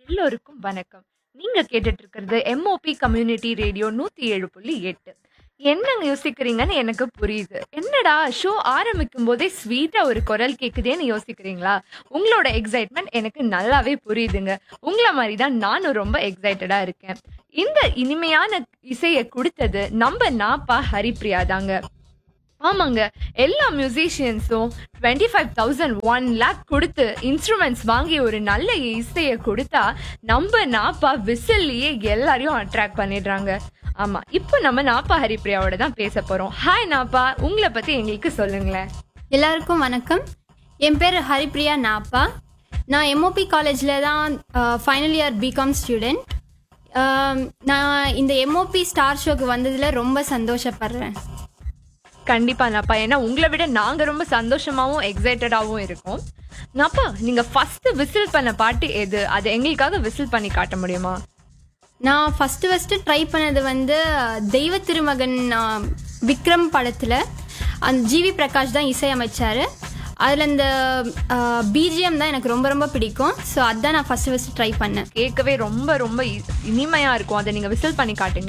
எல்லோருக்கும் வணக்கம் நீங்க கேட்டுட்டு இருக்கிறது எம்ஓபி கம்யூனிட்டி ரேடியோ நூத்தி ஏழு புள்ளி எட்டு என்னங்க யோசிக்கிறீங்கன்னு எனக்கு புரியுது என்னடா ஷோ ஆரம்பிக்கும் போதே ஸ்வீட்டா ஒரு குரல் கேக்குதேன்னு யோசிக்கிறீங்களா உங்களோட எக்ஸைட்மெண்ட் எனக்கு நல்லாவே புரியுதுங்க உங்களை மாதிரி தான் நானும் ரொம்ப எக்ஸைட்டடா இருக்கேன் இந்த இனிமையான இசையை கொடுத்தது நம்ம நாப்பா ஹரிப்ரியா தாங்க ஆமாங்க எல்லா மியூசிஷியன்ஸும் twenty five thousand one lakh கொடுத்து இன்ஸ்ட்ருமெண்ட்ஸ் வாங்கி ஒரு நல்ல இசையை கொடுத்தா நம்ம நாப்பா விசில்லையே எல்லாரையும் அட்ராக்ட் பண்ணிடுறாங்க ஆமா இப்போ நம்ம நாப்பா ஹரிப்ரியாவோட தான் பேச போறோம் ஹாய் நாப்பா உங்களை பத்தி எங்களுக்கு சொல்லுங்களேன் எல்லாருக்கும் வணக்கம் என் பேர் ஹரிப்ரியா நாப்பா நான் எம்ஓபி காலேஜில் தான் ஃபைனல் இயர் பிகாம் ஸ்டூடெண்ட் நான் இந்த எம்ஓபி ஸ்டார் ஷோக்கு வந்ததில் ரொம்ப சந்தோஷப்படுறேன் கண்டிப்பா நாப்பா ஏன்னா உங்களை விட நாங்க ரொம்ப சந்தோஷமாவும் எக்ஸைட்டடாவும் இருக்கோம் நாப்பா நீங்க ஃபர்ஸ்ட் விசில் பண்ண பாட்டு எது அது எங்களுக்காக விசில் பண்ணி காட்ட முடியுமா நான் ஃபஸ்ட்டு ஃபஸ்ட்டு ட்ரை பண்ணது வந்து தெய்வ திருமகன் ஆஹ், விக்ரம் படத்தில் அந்த ஜிவி பிரகாஷ் தான் இசையமைச்சார் அதில் இந்த பிஜிஎம் தான் எனக்கு ரொம்ப ரொம்ப பிடிக்கும் ஸோ அதான் நான் ஃபஸ்ட்டு ஃபஸ்ட்டு ட்ரை பண்ணேன் கேட்கவே ரொம்ப ரொம்ப இ- இனிமையா இருக்கும் அதை நீங்க விசில் பண்ணி காட்டுங்க